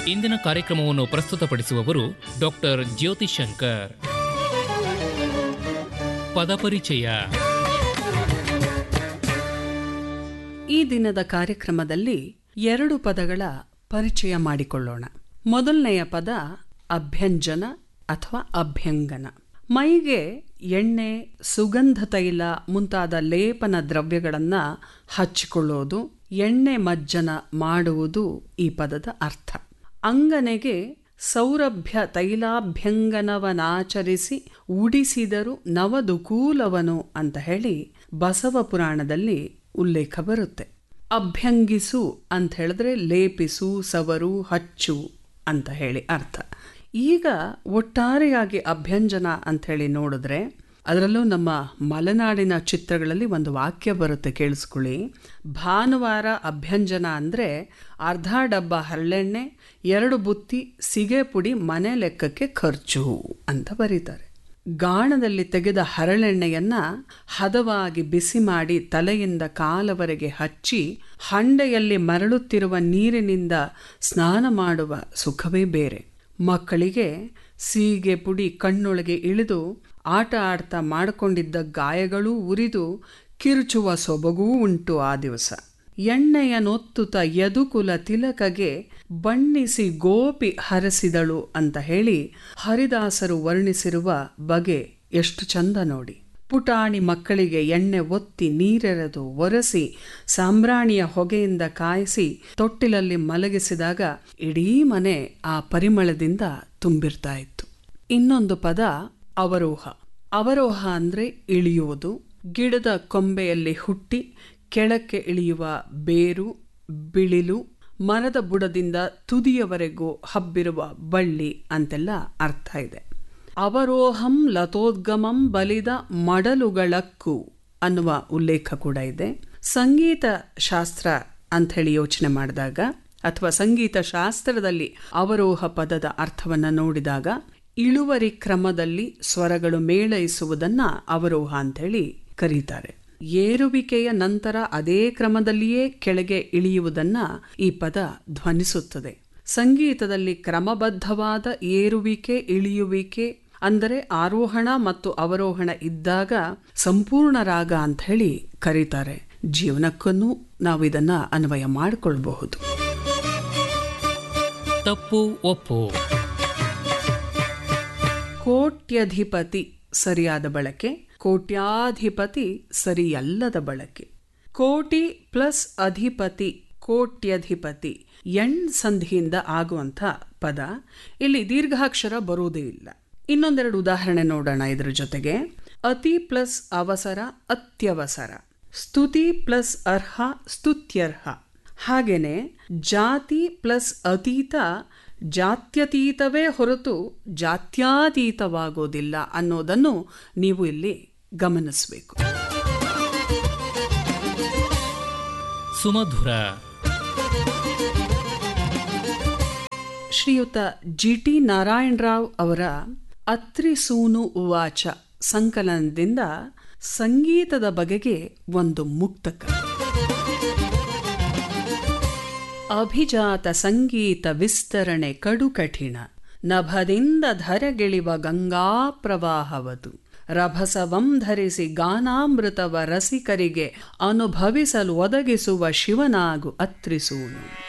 ಇಂದಿನ ಕಾರ್ಯಕ್ರಮವನ್ನು ಪ್ರಸ್ತುತಪಡಿಸುವವರು ಡಾಕ್ಟರ್ ಜ್ಯೋತಿ ಶಂಕರ್ ಪದಪರಿಚಯ ಈ ದಿನದ ಕಾರ್ಯಕ್ರಮದಲ್ಲಿ ಎರಡು ಪದಗಳ ಪರಿಚಯ ಮಾಡಿಕೊಳ್ಳೋಣ ಮೊದಲನೆಯ ಪದ ಅಭ್ಯಂಜನ ಅಥವಾ ಅಭ್ಯಂಗನ ಮೈಗೆ ಎಣ್ಣೆ ಸುಗಂಧ ತೈಲ ಮುಂತಾದ ಲೇಪನ ದ್ರವ್ಯಗಳನ್ನ ಹಚ್ಚಿಕೊಳ್ಳೋದು ಎಣ್ಣೆ ಮಜ್ಜನ ಮಾಡುವುದು ಈ ಪದದ ಅರ್ಥ ಅಂಗನೆಗೆ ಸೌರಭ್ಯ ತೈಲಾಭ್ಯಂಗನವನಾಚರಿಸಿ ಉಡಿಸಿದರು ನವದುಕೂಲವನು ಅಂತ ಹೇಳಿ ಬಸವ ಪುರಾಣದಲ್ಲಿ ಉಲ್ಲೇಖ ಬರುತ್ತೆ ಅಭ್ಯಂಗಿಸು ಅಂತ ಹೇಳಿದ್ರೆ ಲೇಪಿಸು ಸವರು ಹಚ್ಚು ಅಂತ ಹೇಳಿ ಅರ್ಥ ಈಗ ಒಟ್ಟಾರೆಯಾಗಿ ಅಭ್ಯಂಜನ ಅಂತ ಹೇಳಿ ನೋಡಿದ್ರೆ ಅದರಲ್ಲೂ ನಮ್ಮ ಮಲೆನಾಡಿನ ಚಿತ್ರಗಳಲ್ಲಿ ಒಂದು ವಾಕ್ಯ ಬರುತ್ತೆ ಕೇಳಿಸ್ಕೊಳ್ಳಿ ಭಾನುವಾರ ಅಭ್ಯಂಜನ ಅಂದರೆ ಅರ್ಧ ಡಬ್ಬ ಹರಳೆಣ್ಣೆ ಎರಡು ಬುತ್ತಿ ಸಿಗೆ ಪುಡಿ ಮನೆ ಲೆಕ್ಕಕ್ಕೆ ಖರ್ಚು ಅಂತ ಬರೀತಾರೆ ಗಾಣದಲ್ಲಿ ತೆಗೆದ ಹರಳೆಣ್ಣೆಯನ್ನ ಹದವಾಗಿ ಬಿಸಿ ಮಾಡಿ ತಲೆಯಿಂದ ಕಾಲವರೆಗೆ ಹಚ್ಚಿ ಹಂಡೆಯಲ್ಲಿ ಮರಳುತ್ತಿರುವ ನೀರಿನಿಂದ ಸ್ನಾನ ಮಾಡುವ ಸುಖವೇ ಬೇರೆ ಮಕ್ಕಳಿಗೆ ಸೀಗೆ ಪುಡಿ ಕಣ್ಣೊಳಗೆ ಇಳಿದು ಆಟ ಆಡ್ತಾ ಮಾಡಿಕೊಂಡಿದ್ದ ಗಾಯಗಳೂ ಉರಿದು ಕಿರುಚುವ ಸೊಬಗೂ ಉಂಟು ಆ ದಿವಸ ಎಣ್ಣೆಯ ನೊತ್ತುತ ಯದುಕುಲ ತಿಲಕಗೆ ಬಣ್ಣಿಸಿ ಗೋಪಿ ಹರಸಿದಳು ಅಂತ ಹೇಳಿ ಹರಿದಾಸರು ವರ್ಣಿಸಿರುವ ಬಗೆ ಎಷ್ಟು ಚಂದ ನೋಡಿ ಪುಟಾಣಿ ಮಕ್ಕಳಿಗೆ ಎಣ್ಣೆ ಒತ್ತಿ ನೀರೆರೆದು ಒರೆಸಿ ಸಾಂಬ್ರಾಣಿಯ ಹೊಗೆಯಿಂದ ಕಾಯಿಸಿ ತೊಟ್ಟಿಲಲ್ಲಿ ಮಲಗಿಸಿದಾಗ ಇಡೀ ಮನೆ ಆ ಪರಿಮಳದಿಂದ ತುಂಬಿರ್ತಾ ಇತ್ತು ಇನ್ನೊಂದು ಪದ ಅವರೋಹ ಅವರೋಹ ಅಂದ್ರೆ ಇಳಿಯುವುದು ಗಿಡದ ಕೊಂಬೆಯಲ್ಲಿ ಹುಟ್ಟಿ ಕೆಳಕ್ಕೆ ಇಳಿಯುವ ಬೇರು ಬಿಳಿಲು ಮರದ ಬುಡದಿಂದ ತುದಿಯವರೆಗೂ ಹಬ್ಬಿರುವ ಬಳ್ಳಿ ಅಂತೆಲ್ಲ ಅರ್ಥ ಇದೆ ಅವರೋಹಂ ಲತೋದ್ಗಮಂ ಬಲಿದ ಮಡಲುಗಳಕ್ಕು ಅನ್ನುವ ಉಲ್ಲೇಖ ಕೂಡ ಇದೆ ಸಂಗೀತ ಶಾಸ್ತ್ರ ಅಂಥೇಳಿ ಯೋಚನೆ ಮಾಡಿದಾಗ ಅಥವಾ ಸಂಗೀತ ಶಾಸ್ತ್ರದಲ್ಲಿ ಅವರೋಹ ಪದದ ಅರ್ಥವನ್ನು ನೋಡಿದಾಗ ಇಳುವರಿ ಕ್ರಮದಲ್ಲಿ ಸ್ವರಗಳು ಮೇಳೈಸುವುದನ್ನ ಅವರೋಹ ಅಂಥೇಳಿ ಕರೀತಾರೆ ಏರುವಿಕೆಯ ನಂತರ ಅದೇ ಕ್ರಮದಲ್ಲಿಯೇ ಕೆಳಗೆ ಇಳಿಯುವುದನ್ನ ಈ ಪದ ಧ್ವನಿಸುತ್ತದೆ ಸಂಗೀತದಲ್ಲಿ ಕ್ರಮಬದ್ಧವಾದ ಏರುವಿಕೆ ಇಳಿಯುವಿಕೆ ಅಂದರೆ ಆರೋಹಣ ಮತ್ತು ಅವರೋಹಣ ಇದ್ದಾಗ ಸಂಪೂರ್ಣ ರಾಗ ಅಂತ ಹೇಳಿ ಕರೀತಾರೆ ಜೀವನಕ್ಕೂ ನಾವು ಇದನ್ನ ಅನ್ವಯ ಮಾಡಿಕೊಳ್ಬಹುದು ತಪ್ಪು ಒಪ್ಪು ಕೋಟ್ಯಧಿಪತಿ ಸರಿಯಾದ ಬಳಕೆ ಕೋಟ್ಯಾಧಿಪತಿ ಸರಿಯಲ್ಲದ ಬಳಕೆ ಕೋಟಿ ಪ್ಲಸ್ ಅಧಿಪತಿ ಕೋಟ್ಯಧಿಪತಿ ಎಣ್ ಸಂಧಿಯಿಂದ ಆಗುವಂಥ ಪದ ಇಲ್ಲಿ ದೀರ್ಘಾಕ್ಷರ ಬರುವುದೇ ಇಲ್ಲ ಇನ್ನೊಂದೆರಡು ಉದಾಹರಣೆ ನೋಡೋಣ ಇದರ ಜೊತೆಗೆ ಅತಿ ಪ್ಲಸ್ ಅವಸರ ಅತ್ಯವಸರ ಸ್ತುತಿ ಪ್ಲಸ್ ಅರ್ಹ ಸ್ತುತ್ಯರ್ಹ ಹಾಗೇನೆ ಜಾತಿ ಪ್ಲಸ್ ಅತೀತ ಜಾತ್ಯತೀತವೇ ಹೊರತು ಜಾತ್ಯಾತೀತವಾಗೋದಿಲ್ಲ ಅನ್ನೋದನ್ನು ನೀವು ಇಲ್ಲಿ ಗಮನಿಸಬೇಕು ಸುಮಧುರ ಶ್ರೀಯುತ ಜಿ ಟಿ ನಾರಾಯಣರಾವ್ ಅವರ ಅತ್ರಿಸೂನು ಉವಾಚ ಸಂಕಲನದಿಂದ ಸಂಗೀತದ ಬಗೆಗೆ ಒಂದು ಮುಕ್ತಕ ಅಭಿಜಾತ ಸಂಗೀತ ವಿಸ್ತರಣೆ ಕಡು ಕಠಿಣ ನಭದಿಂದ ಧರೆಗಿಳಿವ ಗಂಗಾ ಪ್ರವಾಹವದು ರಭಸವಂ ಧರಿಸಿ ಗಾನಾಮೃತವ ರಸಿಕರಿಗೆ ಅನುಭವಿಸಲು ಒದಗಿಸುವ ಶಿವನಾಗು ಅತ್ರಿಸೂನು